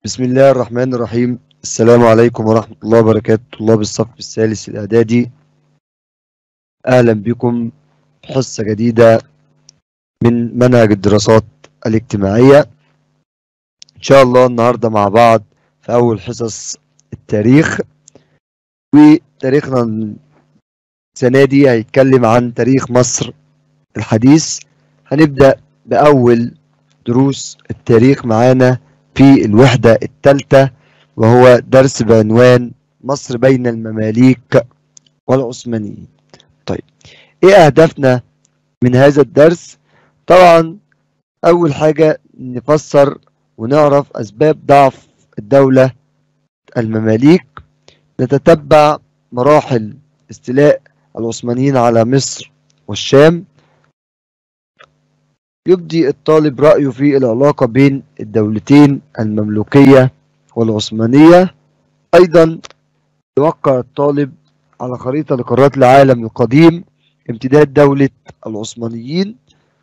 بسم الله الرحمن الرحيم السلام عليكم ورحمة الله وبركاته طلاب الصف الثالث الإعدادي أهلا بكم في حصة جديدة من منهج الدراسات الاجتماعية إن شاء الله النهاردة مع بعض في أول حصص التاريخ وتاريخنا السنة دي هيتكلم عن تاريخ مصر الحديث هنبدأ بأول دروس التاريخ معانا في الوحدة الثالثة وهو درس بعنوان مصر بين المماليك والعثمانيين طيب ايه اهدافنا من هذا الدرس طبعا اول حاجة نفسر ونعرف اسباب ضعف الدولة المماليك نتتبع مراحل استيلاء العثمانيين على مصر والشام يبدي الطالب رأيه في العلاقة بين الدولتين المملوكية والعثمانية أيضا يوقع الطالب على خريطة لقارات العالم القديم امتداد دولة العثمانيين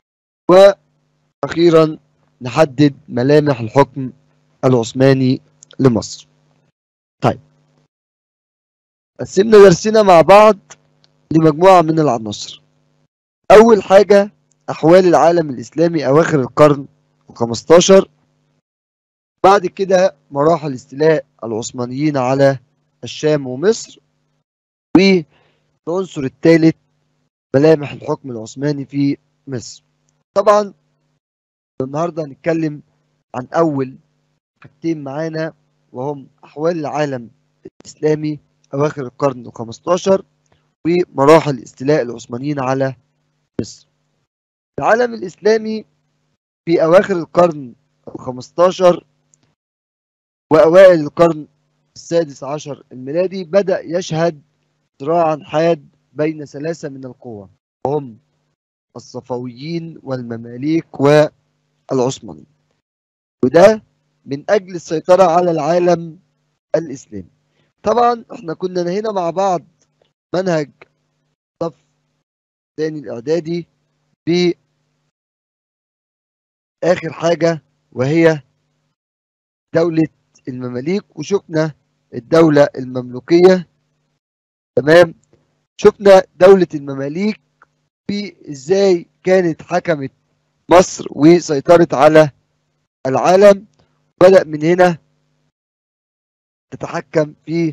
وأخيرا نحدد ملامح الحكم العثماني لمصر طيب قسمنا درسنا مع بعض لمجموعة من العناصر أول حاجة أحوال العالم الإسلامي أواخر القرن الخمستاشر بعد كده مراحل استيلاء العثمانيين على الشام ومصر والعنصر الثالث ملامح الحكم العثماني في مصر طبعا النهارده هنتكلم عن أول حاجتين معانا وهم أحوال العالم الإسلامي أواخر القرن الخمستاشر ومراحل استيلاء العثمانيين على مصر العالم الإسلامي في أواخر القرن الخمستاشر وأوائل القرن السادس عشر الميلادي بدأ يشهد صراعا حاد بين ثلاثة من القوى وهم الصفويين والمماليك والعثمانيين وده من أجل السيطرة على العالم الإسلامي طبعا احنا كنا هنا مع بعض منهج صف ثاني الإعدادي ب آخر حاجة وهي دولة المماليك وشفنا الدولة المملوكية تمام شفنا دولة المماليك في ازاي كانت حكمت مصر وسيطرت على العالم بدأ من هنا تتحكم في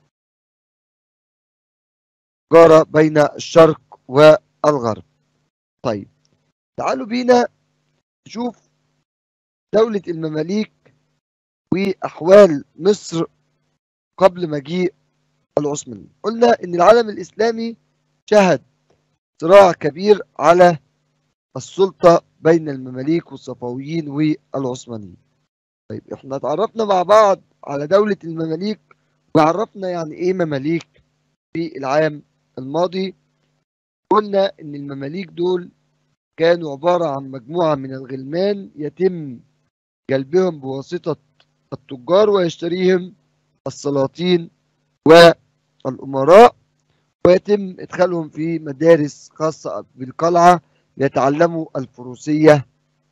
تجارة بين الشرق والغرب طيب تعالوا بينا نشوف دولة المماليك وأحوال مصر قبل مجيء العثمانيين قلنا إن العالم الإسلامي شهد صراع كبير على السلطة بين المماليك والصفويين والعثمانيين طيب احنا اتعرفنا مع بعض على دولة المماليك وعرفنا يعني ايه مماليك في العام الماضي قلنا ان المماليك دول كانوا عبارة عن مجموعة من الغلمان يتم جلبهم بواسطة التجار ويشتريهم السلاطين والأمراء ويتم إدخالهم في مدارس خاصة بالقلعة ليتعلموا الفروسية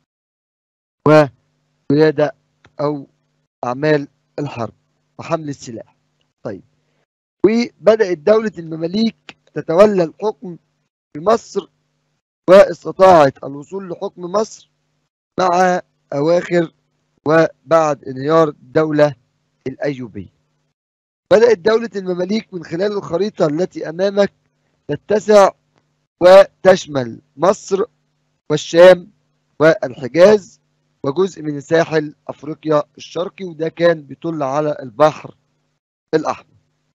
وقيادة أو أعمال الحرب وحمل السلاح طيب وبدأت دولة المماليك تتولى الحكم في مصر واستطاعت الوصول لحكم مصر مع أواخر وبعد انهيار الدولة الأيوبية بدأت دولة المماليك من خلال الخريطة التي أمامك تتسع وتشمل مصر والشام والحجاز وجزء من ساحل أفريقيا الشرقي وده كان بيطل على البحر الأحمر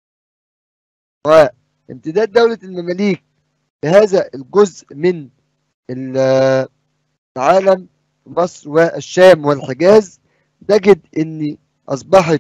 وامتداد دولة المماليك بهذا الجزء من العالم مصر والشام والحجاز نجد ان اصبحت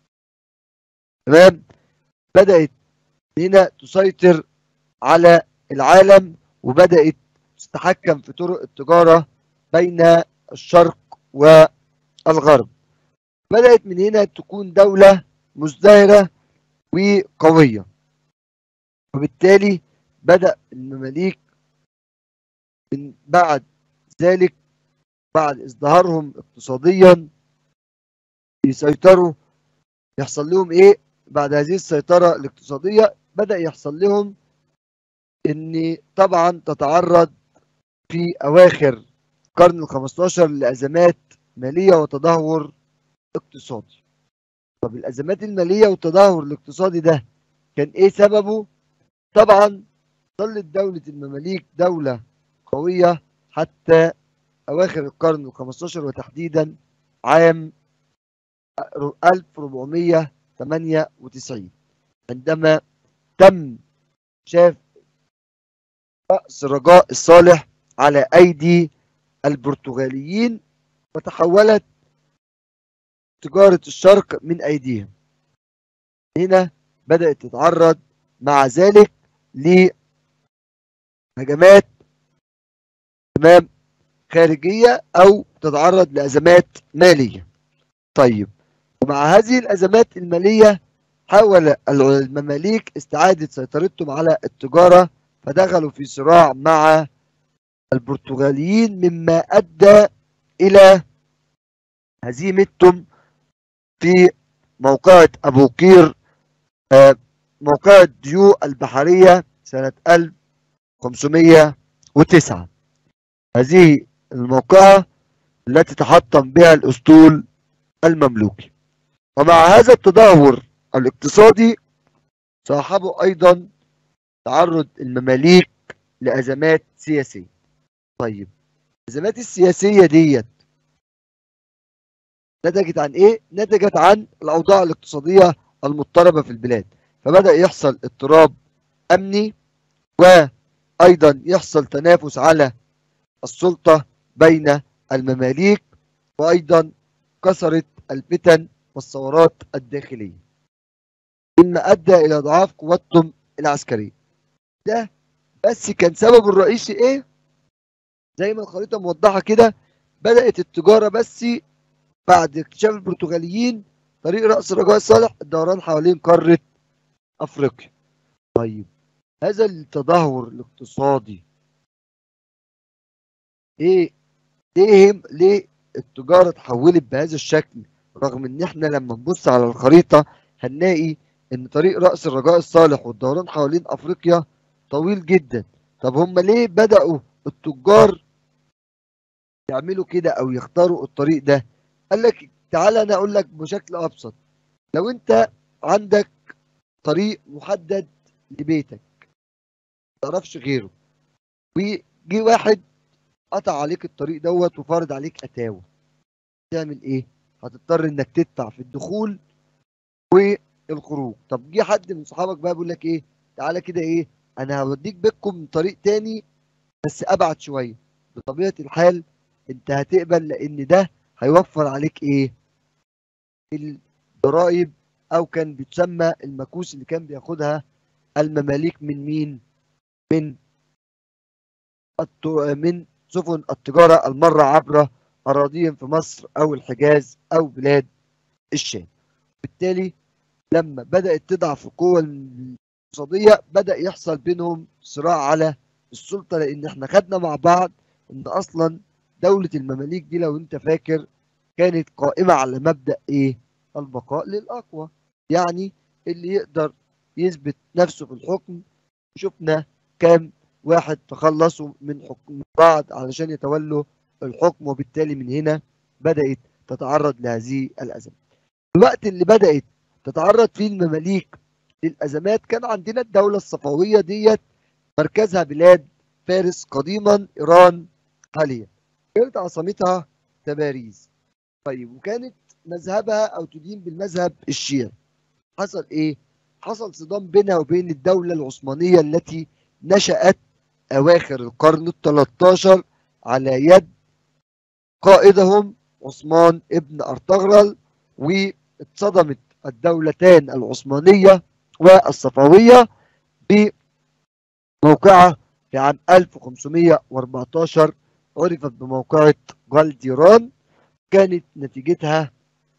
تمام بدأت هنا تسيطر على العالم وبدأت تتحكم في طرق التجارة بين الشرق والغرب بدأت من هنا تكون دولة مزدهرة وقوية وبالتالي بدأ المماليك من بعد ذلك بعد ازدهارهم اقتصاديا يسيطروا يحصل لهم ايه بعد هذه السيطرة الاقتصادية بدأ يحصل لهم ان طبعا تتعرض في اواخر القرن ال 15 لازمات مالية وتدهور اقتصادي طب الازمات المالية والتدهور الاقتصادي ده كان ايه سببه طبعا ظلت دولة المماليك دولة قوية حتى اواخر القرن ال 15 وتحديدا عام 1498 عندما تم شاف رأس رجاء الصالح على أيدي البرتغاليين وتحولت تجارة الشرق من أيديهم هنا بدأت تتعرض مع ذلك لهجمات تمام خارجية أو تتعرض لأزمات مالية طيب ومع هذه الأزمات المالية حاول المماليك استعادة سيطرتهم على التجارة فدخلوا في صراع مع البرتغاليين مما أدى إلى هزيمتهم في موقعة أبو قير موقعة ديو البحرية سنة 1509 هذه الموقعة التي تحطم بها الأسطول المملوكي ومع هذا التدهور الاقتصادي صاحبه أيضا تعرض المماليك لأزمات سياسية طيب الأزمات السياسية ديت نتجت عن إيه؟ نتجت عن الأوضاع الاقتصادية المضطربة في البلاد فبدأ يحصل اضطراب أمني وأيضا يحصل تنافس على السلطة بين المماليك وأيضا كثرت الفتن والثورات الداخلية مما أدى إلى ضعاف قوتهم العسكرية ده بس كان سبب الرئيسي إيه؟ زي ما الخريطة موضحة كده بدأت التجارة بس بعد اكتشاف البرتغاليين طريق رأس الرجاء الصالح الدوران حوالين قارة أفريقيا طيب هذا التدهور الاقتصادي ايه ليه ليه التجارة اتحولت بهذا الشكل رغم ان احنا لما نبص على الخريطة هنلاقي ان طريق رأس الرجاء الصالح والدوران حوالين افريقيا طويل جدا طب هم ليه بدأوا التجار يعملوا كده او يختاروا الطريق ده قال لك تعالى انا اقول لك بشكل ابسط لو انت عندك طريق محدد لبيتك ما تعرفش غيره وجي واحد قطع عليك الطريق دوت وفرض عليك اتاوه تعمل ايه هتضطر انك تدفع في الدخول والخروج طب جه حد من صحابك بقى بيقول لك ايه تعالى كده ايه انا هوديك بيتكم من طريق تاني بس ابعد شويه بطبيعه الحال انت هتقبل لان ده هيوفر عليك ايه الضرائب او كان بتسمى المكوس اللي كان بياخدها المماليك من مين من من سفن التجارة المرة عبر أراضيهم في مصر أو الحجاز أو بلاد الشام بالتالي لما بدأت تضعف القوة الاقتصادية بدأ يحصل بينهم صراع على السلطة لأن احنا خدنا مع بعض إن أصلا دولة المماليك دي لو أنت فاكر كانت قائمة على مبدأ إيه؟ البقاء للأقوى يعني اللي يقدر يثبت نفسه في الحكم شفنا كام واحد تخلصوا من حكم بعض علشان يتولوا الحكم وبالتالي من هنا بدأت تتعرض لهذه الأزمة الوقت اللي بدأت تتعرض فيه المماليك للأزمات كان عندنا الدولة الصفوية ديت مركزها بلاد فارس قديما إيران حاليا كانت عاصمتها تباريز طيب وكانت مذهبها أو تدين بالمذهب الشيعي حصل إيه؟ حصل صدام بينها وبين الدولة العثمانية التي نشأت أواخر القرن الثلاثاشر على يد قائدهم عثمان ابن أرطغرل واتصدمت الدولتان العثمانية والصفوية بموقعة في عام 1514 عرفت بموقعة جالديران كانت نتيجتها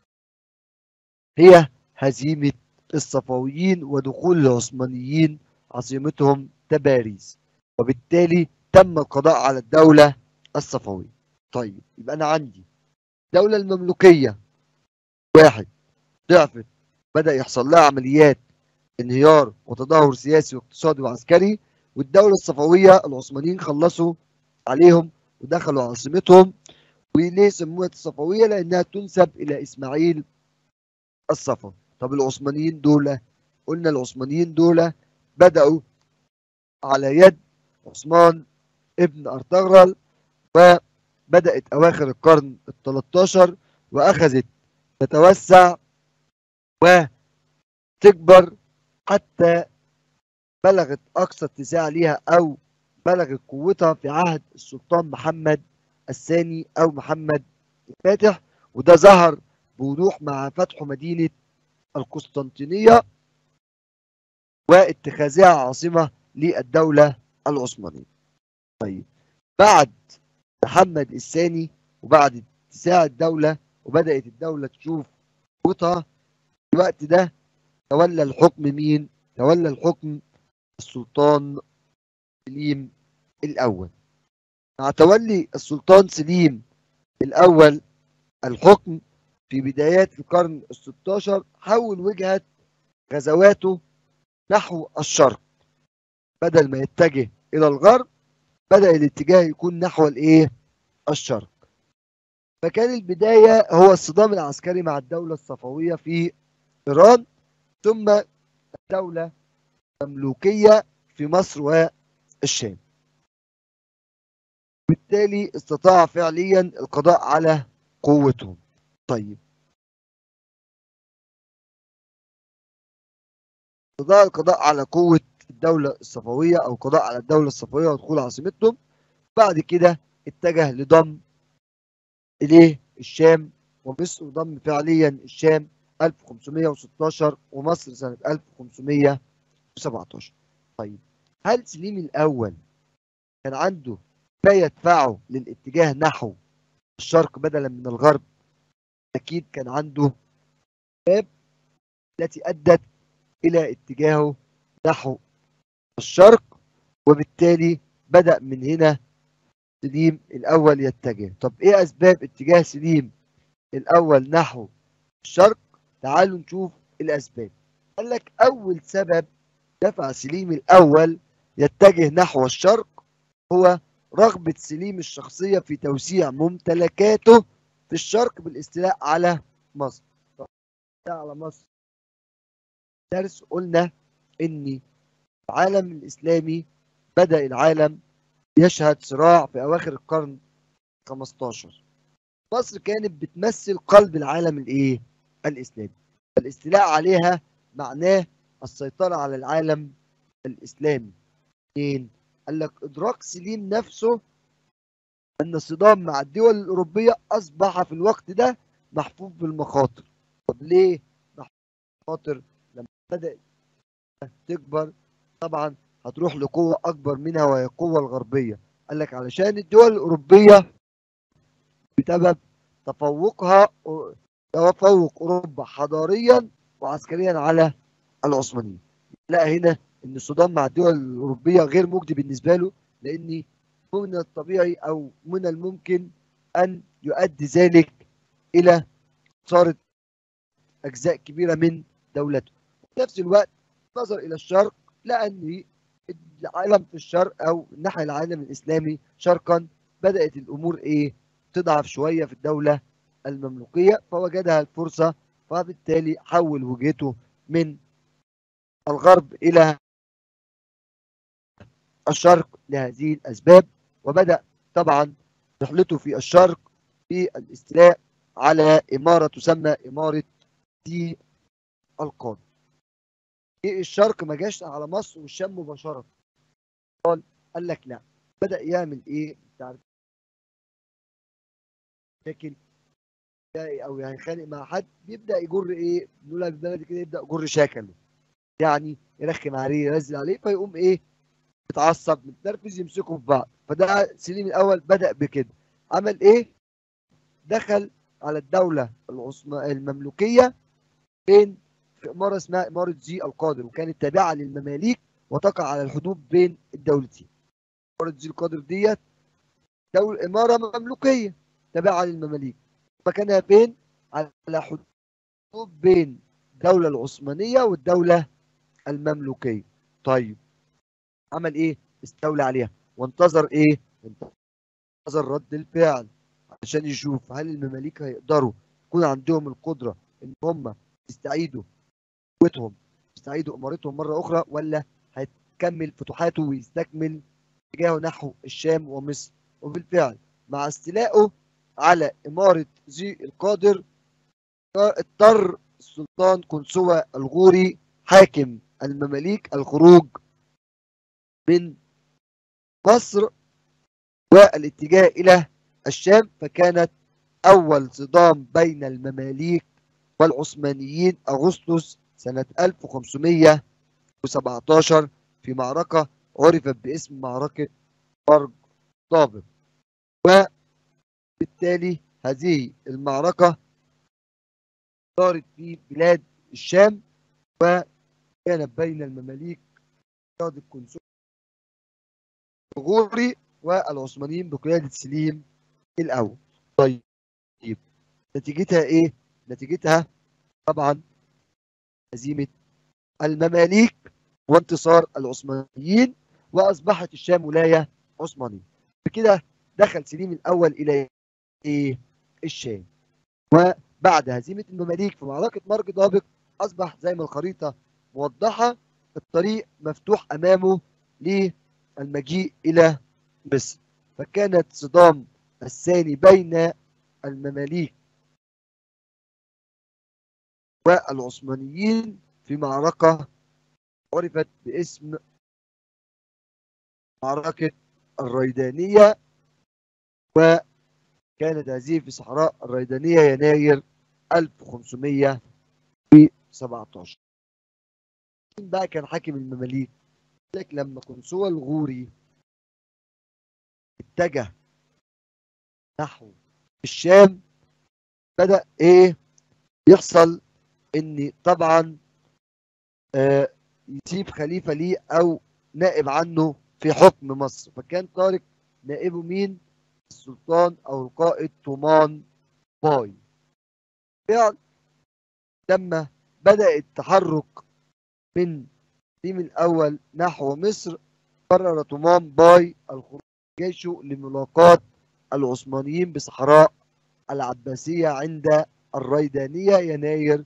هي هزيمة الصفويين ودخول العثمانيين عاصمتهم تباريز وبالتالي تم القضاء على الدولة الصفوية طيب يبقى أنا عندي الدولة المملوكية واحد ضعفت بدأ يحصل لها عمليات انهيار وتدهور سياسي واقتصادي وعسكري والدولة الصفوية العثمانيين خلصوا عليهم ودخلوا عاصمتهم وليه سموها الصفوية لأنها تنسب إلى إسماعيل الصفوي طب العثمانيين دول قلنا العثمانيين دول بدأوا على يد عثمان ابن أرطغرل وبدأت أواخر القرن ال 13 وأخذت تتوسع وتكبر حتى بلغت أقصى اتساع ليها أو بلغت قوتها في عهد السلطان محمد الثاني أو محمد الفاتح وده ظهر بوضوح مع فتح مدينة القسطنطينية واتخاذها عاصمة للدولة العثمانية طيب بعد محمد الثاني وبعد اتساع الدولة وبدأت الدولة تشوف قوتها في الوقت ده تولى الحكم مين؟ تولى الحكم السلطان سليم الأول مع تولي السلطان سليم الأول الحكم في بدايات القرن الستاشر حول وجهة غزواته نحو الشرق بدل ما يتجه إلى الغرب بدأ الاتجاه يكون نحو الإيه؟ الشرق فكان البداية هو الصدام العسكري مع الدولة الصفوية في إيران ثم الدولة المملوكية في مصر والشام بالتالي استطاع فعليا القضاء على قوتهم طيب استطاع القضاء على قوة الدولة الصفوية أو القضاء على الدولة الصفوية ودخول عاصمتهم بعد كده اتجه لضم إليه الشام ومصر وضم فعليا الشام 1516 ومصر سنة 1517 طيب هل سليم الأول كان عنده ما يدفعه للاتجاه نحو الشرق بدلا من الغرب أكيد كان عنده أسباب التي أدت إلى اتجاهه نحو الشرق وبالتالي بدأ من هنا سليم الأول يتجه طب إيه أسباب اتجاه سليم الأول نحو الشرق تعالوا نشوف الأسباب قال لك أول سبب دفع سليم الأول يتجه نحو الشرق هو رغبة سليم الشخصية في توسيع ممتلكاته في الشرق بالاستيلاء على مصر على مصر درس قلنا ان العالم الاسلامي بدأ العالم يشهد صراع في اواخر القرن 15 مصر كانت بتمثل قلب العالم الايه الاسلامي الاستيلاء عليها معناه السيطرة على العالم الاسلامي اثنين قال لك ادراك سليم نفسه ان الصدام مع الدول الاوروبيه اصبح في الوقت ده محفوف بالمخاطر طب ليه مخاطر لما بدات تكبر طبعا هتروح لقوه اكبر منها وهي القوه الغربيه قال لك علشان الدول الاوروبيه بسبب تفوقها تفوق اوروبا حضاريا وعسكريا على العثمانيين لا هنا ان الصدام مع الدول الاوروبيه غير مجدي بالنسبه له لان من الطبيعي او من الممكن ان يؤدي ذلك الى خساره اجزاء كبيره من دولته في نفس الوقت نظر الى الشرق لقى ان العالم في الشرق او ناحيه العالم الاسلامي شرقا بدات الامور ايه تضعف شويه في الدوله المملوكيه فوجدها الفرصه فبالتالي حول وجهته من الغرب الى الشرق لهذه الأسباب وبدأ طبعا رحلته في الشرق في الاستيلاء على إمارة تسمى إمارة دي القاضي الشرق ما جاش على مصر والشام مباشرة قال قال لك لا بدأ يعمل إيه لكن أو هيخانق مع حد بيبدأ يجر إيه نقولها بالبلدي كده يبدأ يجر شكله يعني يرخم عليه ينزل عليه فيقوم إيه متعصب متنرفز يمسكوا في بعض فده سليم الاول بدا بكده عمل ايه دخل على الدوله العثمانيه المملوكيه بين في اماره اسمها اماره زي القادر وكانت تابعه للمماليك وتقع على الحدود بين الدولتين اماره زي القادر ديت دولة اماره مملوكيه تابعه للمماليك مكانها فين على حدود بين الدولة العثمانية والدولة المملوكية طيب عمل ايه استولى عليها وانتظر ايه انتظر رد الفعل عشان يشوف هل المماليك هيقدروا يكون عندهم القدرة ان هم يستعيدوا قوتهم يستعيدوا امارتهم مرة اخرى ولا هيكمل فتوحاته ويستكمل اتجاهه نحو الشام ومصر وبالفعل مع استيلائه على إمارة ذي القادر اضطر السلطان كنسوة الغوري حاكم المماليك الخروج من مصر والاتجاه إلى الشام فكانت أول صدام بين المماليك والعثمانيين أغسطس سنة 1517 في معركة عرفت باسم معركة برج طابق وبالتالي هذه المعركة دارت في بلاد الشام وكانت بين المماليك قيادة كنسوة الغوري والعثمانيين بقيادة سليم الأول طيب نتيجتها إيه؟ نتيجتها طبعا هزيمة المماليك وانتصار العثمانيين وأصبحت الشام ولاية عثمانية بكده دخل سليم الأول إلى إيه؟ الشام وبعد هزيمة المماليك في معركة مرج ضابق أصبح زي ما الخريطة موضحة الطريق مفتوح أمامه للمجيء إلى مصر فكانت صدام الثاني بين المماليك والعثمانيين في معركة عرفت باسم معركة الريدانية وكانت هذه في صحراء الريدانية يناير 1517 مين بقى كان حاكم المماليك لك لما كنسوة الغوري اتجه نحو الشام بدأ ايه يحصل ان طبعا آه يسيب خليفة ليه او نائب عنه في حكم مصر فكان طارق نائبه مين السلطان او القائد طومان باي فعلا لما بدأ التحرك من سليم الأول نحو مصر قرر طومان باي الخروج جيشه لملاقاة العثمانيين بصحراء العباسية عند الريدانية يناير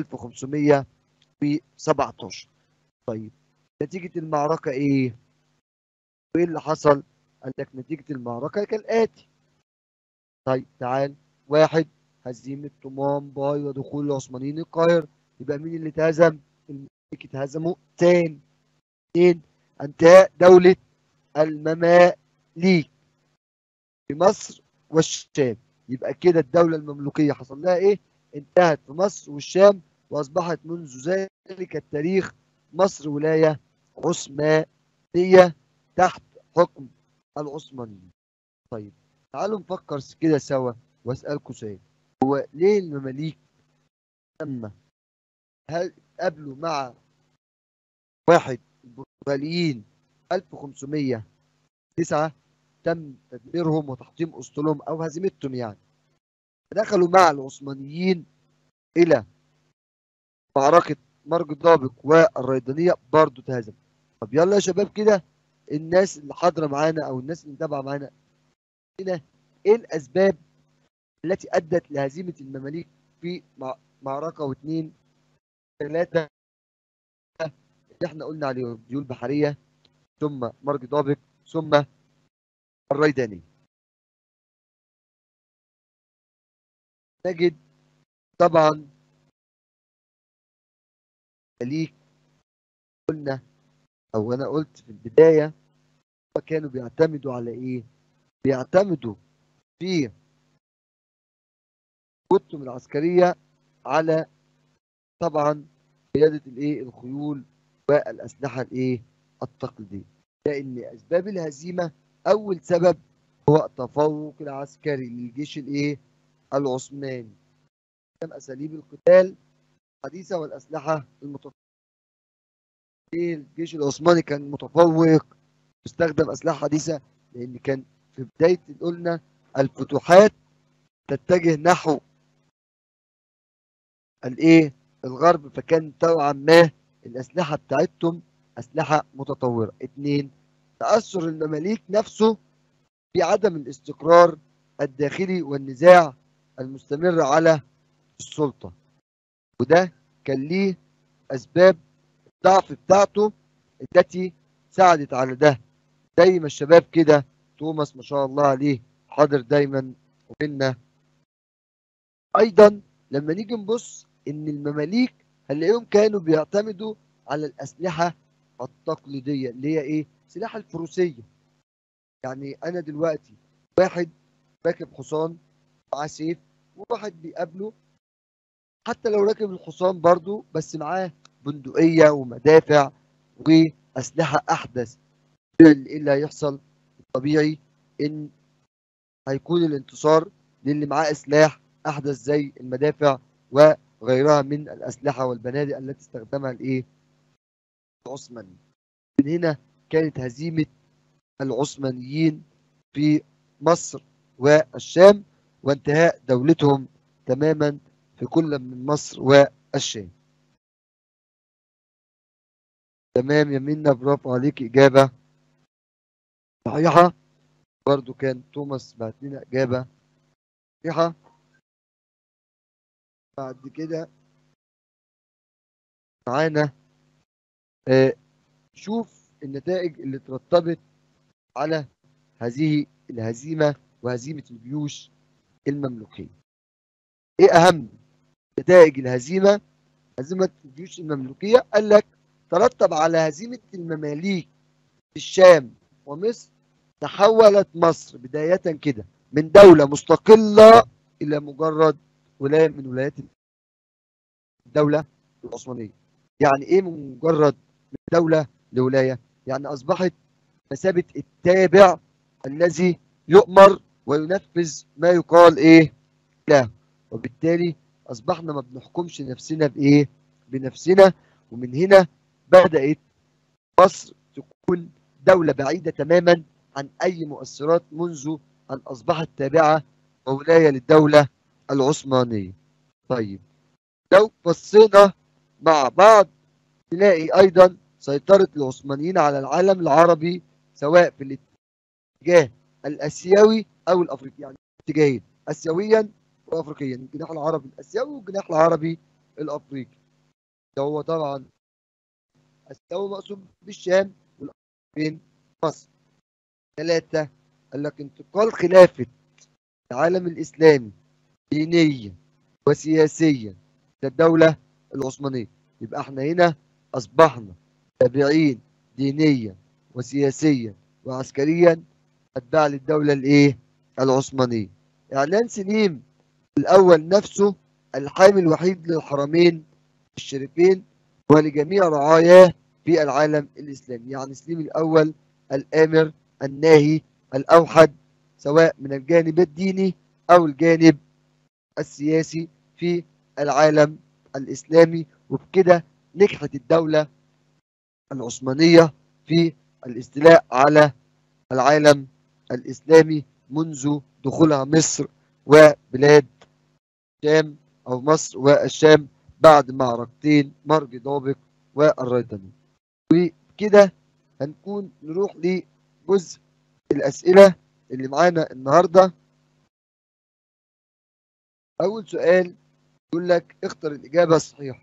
1517 طيب نتيجة المعركة ايه؟ وايه اللي حصل؟ قال لك نتيجة المعركة كالآتي طيب تعال واحد هزيمة طومان باي ودخول العثمانيين القاهرة يبقى مين اللي اتهزم؟ المماليك اتهزموا تاني اثنين انتهاء دولة المماليك في مصر والشام يبقى كده الدولة المملوكية حصل لها ايه؟ انتهت في مصر والشام واصبحت منذ ذلك التاريخ مصر ولاية عثمانية تحت حكم العثمانيين. طيب تعالوا نفكر كده سوا واسألكم سؤال هو ليه المماليك لما هل قابلوا مع واحد البرتغاليين 1509 تم تدميرهم وتحطيم اسطولهم او هزيمتهم يعني دخلوا مع العثمانيين الى معركة مرج الضابق والريدانية برضو تهزم طب يلا يا شباب كده الناس اللي حاضرة معانا او الناس اللي متابعة معانا هنا ايه الاسباب التي ادت لهزيمة المماليك في معركة واثنين ثلاثة اللي احنا قلنا عليهم ديول بحرية ثم مرج ضابق ثم الريداني نجد طبعا ليك قلنا او انا قلت في البداية كانوا بيعتمدوا على ايه بيعتمدوا في قوتهم العسكرية على طبعا قيادة الايه الخيول والاسلحة الايه التقليدية لان اسباب الهزيمة اول سبب هو التفوق العسكري للجيش الايه العثماني كان اساليب القتال الحديثة والاسلحة المتفوقة الجيش العثماني كان متفوق استخدم اسلحة حديثة لان كان في بداية قلنا الفتوحات تتجه نحو الايه الغرب فكان نوعا ما الاسلحه بتاعتهم اسلحه متطوره اتنين تاثر المماليك نفسه في عدم الاستقرار الداخلي والنزاع المستمر على السلطه وده كان ليه اسباب الضعف بتاعته التي ساعدت على ده زي ما الشباب كده توماس ما شاء الله عليه حاضر دايما ومنا ايضا لما نيجي نبص ان المماليك هنلاقيهم كانوا بيعتمدوا على الاسلحه التقليديه اللي هي ايه سلاح الفروسيه يعني انا دلوقتي واحد راكب حصان معاه سيف وواحد بيقابله حتى لو راكب الحصان برضو بس معاه بندقيه ومدافع واسلحه احدث ايه اللي هيحصل طبيعي ان هيكون الانتصار للي معاه سلاح احدث زي المدافع وغيرها من الاسلحه والبنادق التي استخدمها الايه العثماني من هنا كانت هزيمه العثمانيين في مصر والشام وانتهاء دولتهم تماما في كل من مصر والشام تمام يا منى برافو عليك إجابة صحيحة برضو كان توماس بعت لنا إجابة صحيحة بعد كده معانا آه شوف النتائج اللي ترتبط على هذه الهزيمة وهزيمة الجيوش المملوكية ايه اهم نتائج الهزيمة هزيمة الجيوش المملوكية قال لك ترتب على هزيمة المماليك في الشام ومصر تحولت مصر بداية كده من دولة مستقلة إلى مجرد ولاية من ولايات الدولة العثمانية يعني إيه من مجرد من دولة لولاية يعني أصبحت مثابة التابع الذي يؤمر وينفذ ما يقال إيه له وبالتالي أصبحنا ما بنحكمش نفسنا بإيه بنفسنا ومن هنا بدأت مصر تكون دولة بعيدة تماما عن أي مؤثرات منذ أن أصبحت تابعة وولاية للدولة العثمانية طيب لو بصينا مع بعض نلاقي أيضا سيطرة العثمانيين على العالم العربي سواء في الاتجاه الآسيوي أو الأفريقي يعني اتجاهين آسيويا وأفريقيا الجناح العربي الآسيوي والجناح العربي الأفريقي ده هو طبعا السوي مقصود بالشام والفين مصر ثلاثة قال لك انتقال خلافة العالم الإسلامي دينيا وسياسيا للدولة العثمانية يبقى احنا هنا أصبحنا تابعين دينيا وسياسيا وعسكريا أتباع للدولة الإيه؟ العثمانية إعلان سليم الأول نفسه الحامي الوحيد للحرمين الشريفين ولجميع رعاياه في العالم الإسلامي يعني سليم الأول الآمر الناهي الأوحد سواء من الجانب الديني أو الجانب السياسي في العالم الإسلامي وبكده نجحت الدولة العثمانية في الاستيلاء على العالم الإسلامي منذ دخولها مصر وبلاد الشام أو مصر والشام بعد معركتين مرج ضابق والريتني وكده هنكون نروح لجزء الأسئلة اللي معانا النهاردة أول سؤال يقول لك اختر الإجابة الصحيحة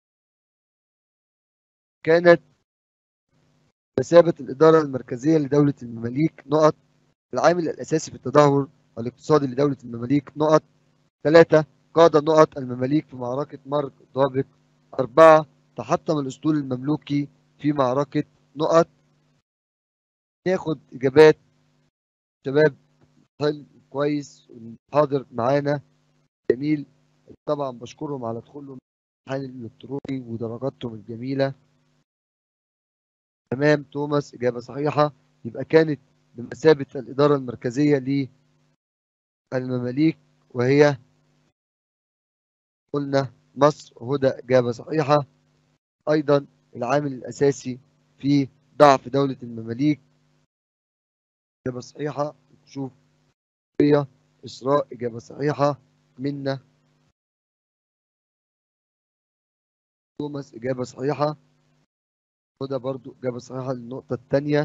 كانت مثابة الإدارة المركزية لدولة المماليك نقط العامل الأساسي في التدهور الاقتصادي لدولة المماليك نقط ثلاثة قاد نقط المماليك في معركة مرج ضابق أربعة تحطم الأسطول المملوكي في معركة نقط ناخد إجابات شباب حلو كويس حاضر معانا جميل طبعا بشكرهم على دخولهم الامتحان الإلكتروني ودرجاتهم الجميلة تمام توماس إجابة صحيحة يبقى كانت بمثابة الإدارة المركزية للمماليك وهي قلنا مصر هدى إجابة صحيحة أيضا العامل الأساسي في ضعف دولة المماليك إجابة صحيحة شوف إسراء إجابة صحيحة منا توماس إجابة صحيحة هدى برضو إجابة صحيحة للنقطة الثانية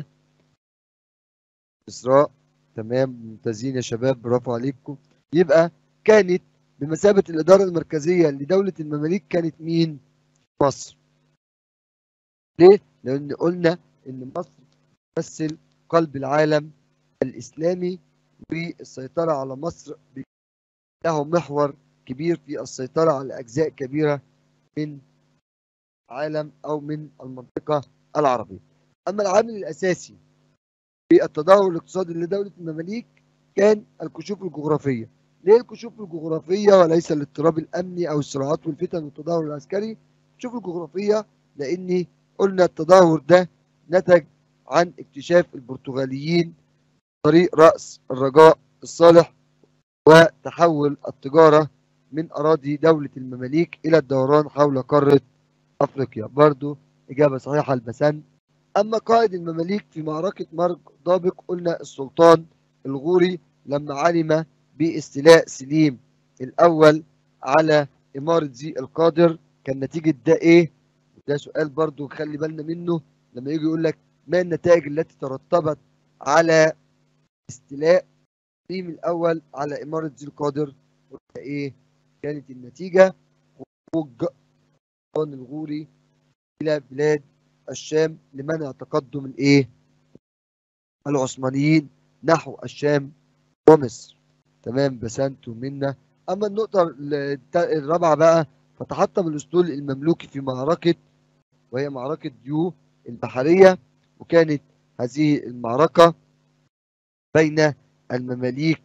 إسراء تمام ممتازين يا شباب برافو عليكم يبقى كانت بمثابة الإدارة المركزية لدولة المماليك كانت مين؟ مصر ليه؟ لأن قلنا إن مصر تمثل قلب العالم الإسلامي والسيطرة على مصر له محور كبير في السيطرة على أجزاء كبيرة من العالم أو من المنطقة العربية أما العامل الأساسي في التدهور الاقتصادي لدولة المماليك كان الكشوف الجغرافية ليه الكشوف الجغرافية وليس الاضطراب الأمني أو الصراعات والفتن والتدهور العسكري الكشوف الجغرافية لأن قلنا التدهور ده نتج عن اكتشاف البرتغاليين طريق رأس الرجاء الصالح وتحول التجارة من أراضي دولة المماليك إلى الدوران حول قارة أفريقيا برضو إجابة صحيحة البسن أما قائد المماليك في معركة مرج ضابق قلنا السلطان الغوري لما علم باستيلاء سليم الأول على إمارة ذي القادر كان نتيجة ده إيه؟ ده سؤال برضو خلي بالنا منه لما يجي يقول لك ما النتائج التي ترتبت على استيلاء سليم الأول على إمارة ذي القادر إيه؟ كانت النتيجة خروج السلطان الغوري إلى بلاد الشام لمنع تقدم الإيه؟ العثمانيين نحو الشام ومصر تمام بسنتوا منا أما النقطة الرابعة بقى فتحطم الأسطول المملوكي في معركة وهي معركة ديو البحرية وكانت هذه المعركة بين المماليك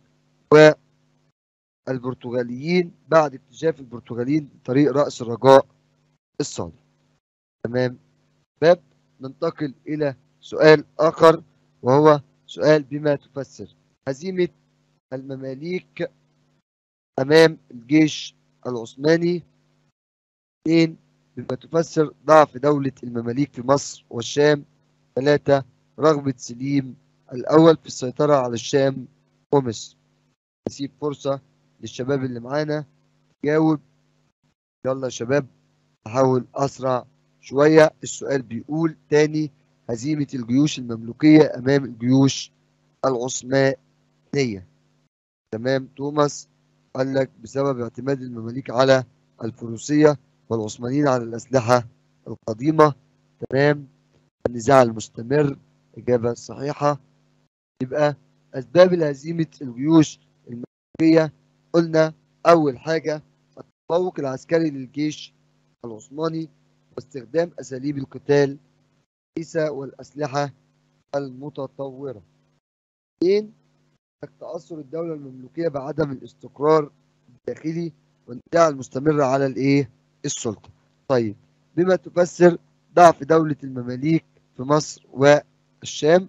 والبرتغاليين بعد اكتشاف البرتغاليين طريق رأس الرجاء الصالح تمام باب ننتقل إلى سؤال آخر وهو سؤال بما تفسر هزيمة المماليك أمام الجيش العثماني اثنين بما تفسر ضعف دولة المماليك في مصر والشام ثلاثة رغبة سليم الأول في السيطرة على الشام ومصر نسيب فرصة للشباب اللي معانا جاوب يلا يا شباب أحاول أسرع شوية السؤال بيقول تاني هزيمة الجيوش المملوكية أمام الجيوش العثمانية تمام توماس قال لك بسبب اعتماد المماليك على الفروسية والعثمانيين على الأسلحة القديمة تمام النزاع المستمر إجابة صحيحة يبقى أسباب هزيمة الجيوش المملوكية قلنا أول حاجة التفوق العسكري للجيش العثماني واستخدام أساليب القتال الحديثة والأسلحة المتطورة. اثنين تأثر الدولة المملوكية بعدم الاستقرار الداخلي والنزاع المستمر على الإيه؟ السلطة. طيب بما تفسر ضعف دولة المماليك في مصر والشام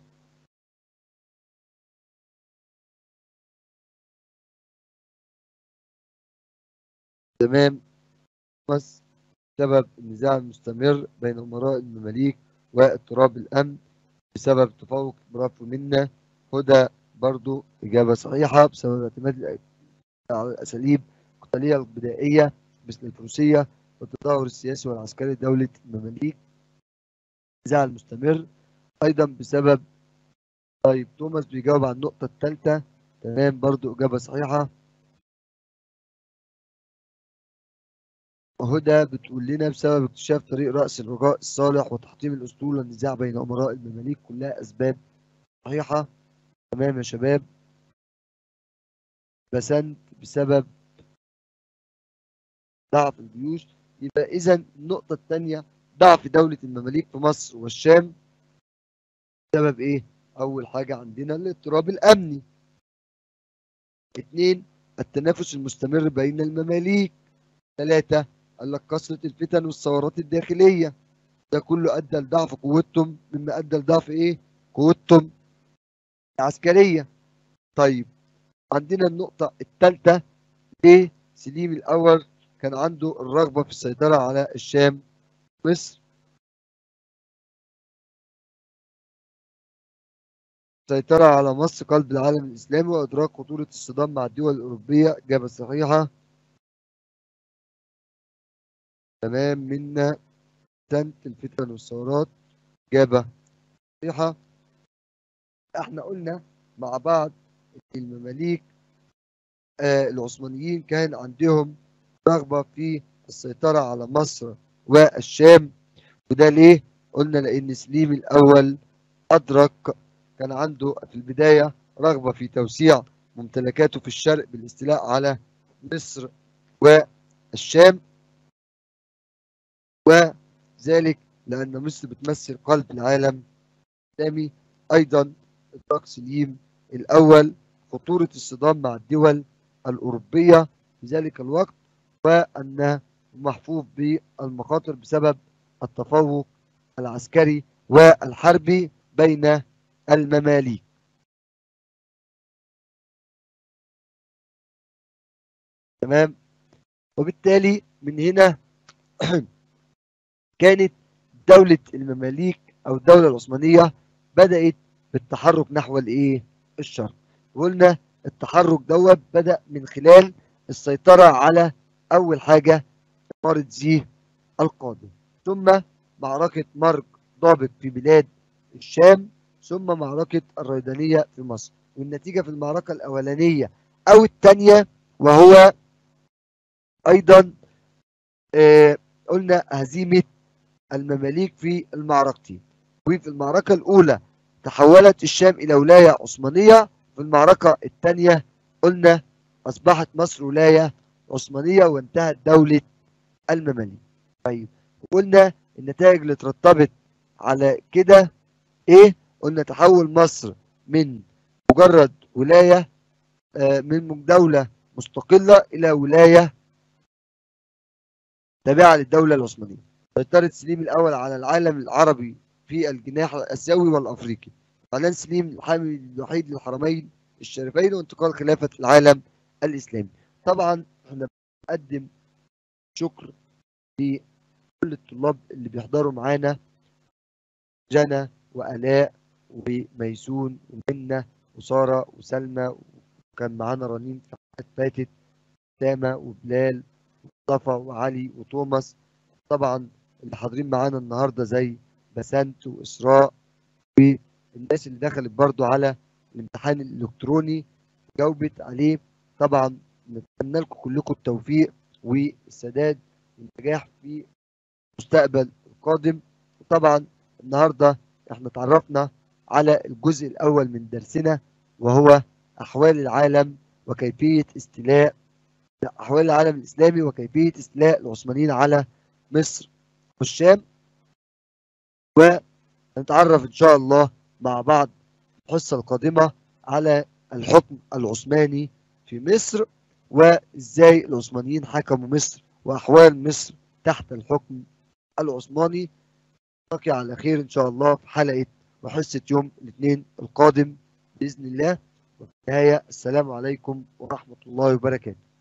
تمام مصر بسبب النزاع المستمر بين أمراء المماليك واضطراب الأمن بسبب تفوق برافو منا هدى برضو إجابة صحيحة بسبب اعتماد على الأساليب القتالية البدائية مثل الفروسية والتدهور السياسي والعسكري لدولة المماليك النزاع المستمر أيضا بسبب طيب توماس بيجاوب على النقطة الثالثة تمام برضو إجابة صحيحة هدى بتقول لنا بسبب اكتشاف طريق رأس الرجاء الصالح وتحطيم الأسطول والنزاع بين أمراء المماليك كلها أسباب صحيحة تمام يا شباب بسنت بسبب ضعف الجيوش يبقى إذا النقطة الثانية ضعف دولة المماليك في مصر والشام بسبب إيه؟ أول حاجة عندنا الاضطراب الأمني اثنين التنافس المستمر بين المماليك ثلاثة قال لك كثرة الفتن والثورات الداخلية ده كله أدى لضعف قوتهم مما أدى لضعف إيه؟ قوتهم العسكرية طيب عندنا النقطة الثالثة ليه سليم الأول كان عنده الرغبة في السيطرة على الشام مصر السيطرة على مصر قلب العالم الإسلامي وإدراك خطورة الصدام مع الدول الأوروبية إجابة صحيحة تمام منا أحسنت الفتن والثورات إجابة صحيحة احنا قلنا مع بعض إن المماليك آه العثمانيين كان عندهم رغبة في السيطرة على مصر والشام وده ليه؟ قلنا لأن سليم الأول أدرك كان عنده في البداية رغبة في توسيع ممتلكاته في الشرق بالاستيلاء على مصر والشام وذلك لأن مصر بتمثل قلب العالم الإسلامي أيضا إدراك سليم الأول خطورة الصدام مع الدول الأوروبية في ذلك الوقت وأنه محفوظ بالمخاطر بسبب التفوق العسكري والحربي بين المماليك تمام وبالتالي من هنا كانت دولة المماليك أو الدولة العثمانية بدأت بالتحرك نحو الإيه؟ الشرق قلنا التحرك دوت بدأ من خلال السيطرة على أول حاجة إمارة زيه القادم ثم معركة مرج ضابط في بلاد الشام ثم معركة الريدانية في مصر والنتيجة في المعركة الأولانية أو الثانية وهو أيضا آه قلنا هزيمة المماليك في المعركتين وفي المعركة الأولى تحولت الشام إلى ولاية عثمانية في المعركة الثانية قلنا أصبحت مصر ولاية عثمانية وانتهت دولة المماليك طيب قلنا النتائج اللي ترتبط على كده ايه قلنا تحول مصر من مجرد ولاية آه من دولة مستقلة إلى ولاية تابعة للدولة العثمانية سيطرة سليم الأول على العالم العربي في الجناح الآسيوي والأفريقي إعلان سليم الحامي الوحيد للحرمين الشريفين وانتقال خلافة العالم الإسلامي طبعا احنا بنقدم شكر لكل الطلاب اللي بيحضروا معانا جنى وآلاء وميسون ومنة وسارة وسلمى وكان معانا رنين في حلقات فاتت سامة وبلال ومصطفى وعلي وتوماس طبعا اللي حاضرين معانا النهارده زي بسنت وإسراء والناس اللي دخلت برضو على الامتحان الإلكتروني جاوبت عليه طبعا نتمنى لكم كلكم التوفيق والسداد والنجاح في المستقبل القادم وطبعا النهارده احنا تعرفنا على الجزء الأول من درسنا وهو أحوال العالم وكيفية استيلاء أحوال العالم الإسلامي وكيفية استيلاء العثمانيين على مصر والشام ونتعرف إن شاء الله مع بعض الحصة القادمة على الحكم العثماني في مصر وإزاي العثمانيين حكموا مصر وأحوال مصر تحت الحكم العثماني نلتقي على خير إن شاء الله في حلقة وحصة يوم الاثنين القادم بإذن الله وفي النهاية السلام عليكم ورحمة الله وبركاته